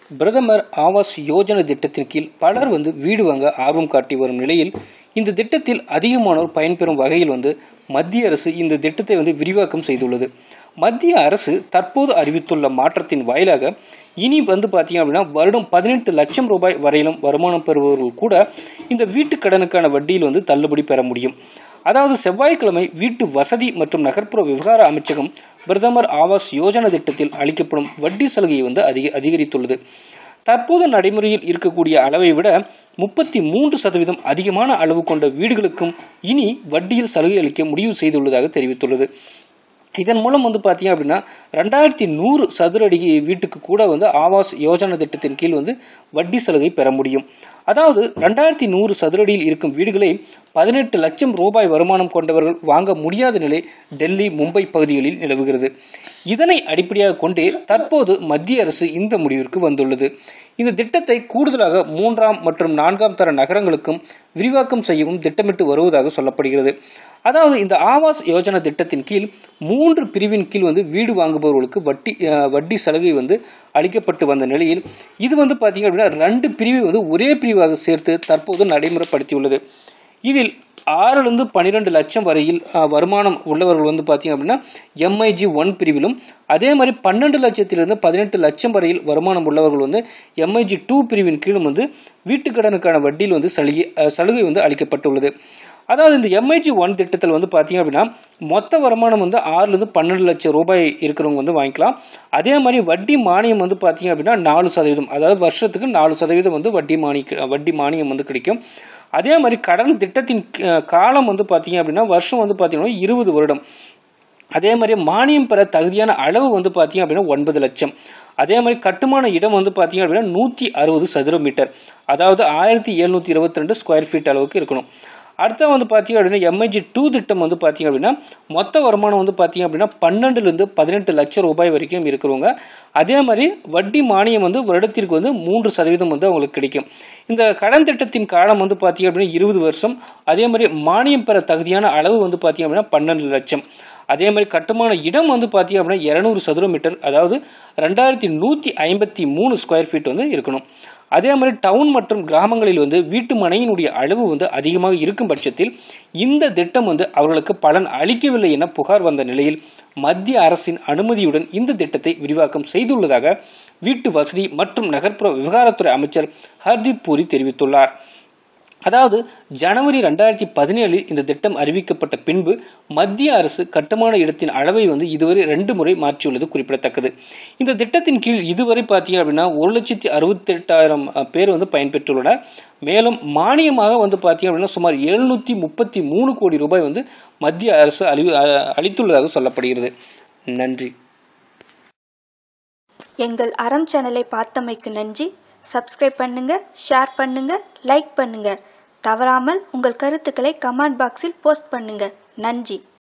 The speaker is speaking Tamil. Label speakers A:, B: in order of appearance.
A: பிரதமர் ஆவாஸ் யோஜனா திட்டத்தின் கீழ் பலர் வந்து வீடு வாங்க ஆர்வம் காட்டி வரும் நிலையில் இந்த திட்டத்தில் அதிகமானோர் பயன்பெறும் வகையில் வந்து மத்திய அரசு இந்த திட்டத்தை வந்து விரிவாக்கம் செய்துள்ளது மத்திய அரசு தற்போது அறிவித்துள்ள மாற்றத்தின் வாயிலாக இனி வந்து பார்த்தீங்க அப்படின்னா வருடம் பதினெட்டு லட்சம் ரூபாய் வரையிலும் வருமானம் பெறுபவர்கள் கூட இந்த வீட்டு கடனுக்கான வட்டியில் வந்து தள்ளுபடி பெற முடியும் அதாவது செவ்வாய்க்கிழமை வீட்டு வசதி மற்றும் நகர்ப்புற விவகார அமைச்சகம் பிரதமர் ஆவாஸ் யோஜனா திட்டத்தில் அளிக்கப்படும் வட்டி சலுகையை வந்து அதிக அதிகரித்துள்ளது தற்போது நடைமுறையில் இருக்கக்கூடிய அளவை விட முப்பத்தி மூன்று சதவீதம் அதிகமான அளவு கொண்ட வீடுகளுக்கும் இனி வட்டியில் சலுகை அளிக்க முடிவு செய்துள்ளதாக தெரிவித்துள்ளது இதன் மூலம் வந்து பார்த்தீங்க அப்படின்னா ரெண்டாயிரத்தி நூறு சதுர அடி வீட்டுக்கு கூட வந்து ஆவாஸ் யோஜனா திட்டத்தின் கீழ் வந்து வட்டி சலுகை பெற முடியும் அதாவது ரெண்டாயிரத்தி நூறு சதுரடியில் இருக்கும் வீடுகளை பதினெட்டு லட்சம் ரூபாய் வருமானம் கொண்டவர்கள் வாங்க முடியாத நிலை டெல்லி மும்பை பகுதிகளில் நிலவுகிறது இதனை அடிப்படையாக கொண்டே தற்போது மத்திய அரசு இந்த முடிவிற்கு வந்துள்ளது இந்த திட்டத்தை கூடுதலாக மூன்றாம் மற்றும் நான்காம் தர நகரங்களுக்கும் விரிவாக்கம் செய்யவும் திட்டமிட்டு வருவதாக சொல்லப்படுகிறது அதாவது இந்த ஆவாஸ் யோஜனா திட்டத்தின் கீழ் மூன்று பிரிவின் கீழ் வந்து வீடு வாங்குபவர்களுக்கு வட்டி அஹ், வட்டி சலுகை வந்து அளிக்கப்பட்டு வந்த நிலையில் இது வந்து பார்த்தீங்க அப்படின்னா ரெண்டு பிரிவை வந்து ஒரே பிரிவாக சேர்த்து தற்போது நடைமுறைப்படுத்தியுள்ளது இதில் ஆறிலிருந்து பன்னிரெண்டு லட்சம் வரையில் அஹ், வருமானம் உள்ளவர்கள் வந்து பார்த்தீங்க அப்படின்னா எம்ஐஜி ஒன் பிரிவிலும் அதே மாதிரி பன்னெண்டு லட்சத்திலிருந்து பதினெட்டு லட்சம் வரையில் வருமானம் உள்ளவர்கள் வந்து எம்ஐஜி டூ பிரிவின் கீழும் வந்து வீட்டுக்கடனுக்கான வட்டியில் வந்து சலுகை அஹ், சலுகை வந்து அளிக்கப்பட்டுள்ளது அதாவது இந்த எம்ஐஜி ஒன் திட்டத்தில் வந்து பார்த்தீங்க அப்படின்னா மொத்த வருமானம் வந்து ஆறுலேருந்து பன்னெண்டு லட்சம் ரூபாய் இருக்கிறவங்க வந்து வாங்கிக்கலாம் அதே மாதிரி வட்டி மானியம் வந்து பார்த்தீங்க அப்படின்னா நாலு சதவீதம் அதாவது வருஷத்துக்கு நாலு சதவீதம் வந்து வட்டி மானிய வட்டி மானியம் வந்து கிடைக்கும் அதே மாதிரி கடன் திட்டத்தின் அஹ், காலம் வந்து பார்த்தீங்க அப்படின்னா வருஷம் வந்து பார்த்தீங்கன்னா இருபது வருடம் அதே மாதிரி மானியம் பெற தகுதியான அளவு வந்து பார்த்தீங்க அப்படின்னா ஒன்பது லட்சம் அதே மாதிரி கட்டுமான இடம் வந்து பார்த்தீங்க அப்படின்னா நூற்றி அறுபது சதுர மீட்டர் அதாவது ஆயிரத்தி எழுநூற்றி இருபத்தி ரெண்டு ஸ்கொயர் ஃபீட் அளவுக்கு இருக்கணும் அடுத்த வந்து பார்த்தீங்க அப்படின்னா எம்ஐஜி டூ திட்டம் வந்து பார்த்தீங்க அப்படின்னா மொத்த வருமானம் வந்து பார்த்தீங்க அப்படின்னா பன்னெண்டுலேருந்து பதினெட்டு லட்சம் ரூபாய் வரைக்கும் இருக்கிறவங்க அதே மாதிரி வட்டி மானியம் வந்து வருடத்திற்கு வந்து மூன்று சதவீதம் வந்து அவங்களுக்கு கிடைக்கும் இந்த கடன் திட்டத்தின் காலம் வந்து பார்த்தீங்க அப்படின்னா இருபது வருஷம் அதே மாதிரி மானியம் பெற தகுதியான அளவு வந்து பார்த்தீங்க அப்படின்னா பன்னெண்டு லட்சம் அதே மாதிரி கட்டுமான இடம் வந்து பார்த்தீங்க அப்படின்னா இரநூறு சதுர மீட்டர் அதாவது ரெண்டாயிரத்தி நூற்றி ஐம்பத்தி மூணு ஸ்கொயர் ஃபீட் வந்து இருக்கணும் அதே மாதிரி டவுன் மற்றும் கிராமங்களில் வந்து வீட்டு மனையினுடைய அளவு வந்து அதிகமாக இருக்கும் பட்சத்தில் இந்த திட்டம் வந்து அவர்களுக்கு பலன் அளிக்கவில்லை என புகார் வந்த நிலையில் மத்திய அரசின் அனுமதியுடன் இந்த திட்டத்தை விரிவாக்கம் செய்துள்ளதாக வீட்டு வசதி மற்றும் நகர்ப்புற விவகாரத்துறை அமைச்சர் ஹர்தீப் பூரி தெரிவித்துள்ளார் அதாவது ஜனவரி ரெண்டாயிரத்தி பதினேழில் இந்த திட்டம் அறிவிக்கப்பட்ட பின்பு மத்திய அரசு கட்டுமான இடத்தின் அளவை வந்து இதுவரை ரெண்டு முறை மாற்றியுள்ளது குறிப்பிடத்தக்கது இந்த திட்டத்தின் கீழ் இதுவரை பார்த்தீங்க அப்படின்னா ஒரு லட்சத்தி அறுபத்தெட்டாயிரம் பேர் வந்து பயன்பெற்றுள்ளனர் மேலும் மானியமாக வந்து பார்த்தீங்க அப்படின்னா சுமார் எழுநூற்றி முப்பத்தி மூணு கோடி ரூபாய் வந்து மத்திய அரசு அளி அளித்துள்ளதாக சொல்லப்படுகிறது நன்றி
B: எங்கள் அறம் சேனலை பார்த்தமைக்கு நன்றி சப்ஸ்கிரைப் பண்ணுங்க ஷேர் பண்ணுங்க லைக் பண்ணுங்க தவறாமல் உங்கள் கருத்துக்களை கமெண்ட் பாக்ஸில் போஸ்ட் பண்ணுங்க நன்றி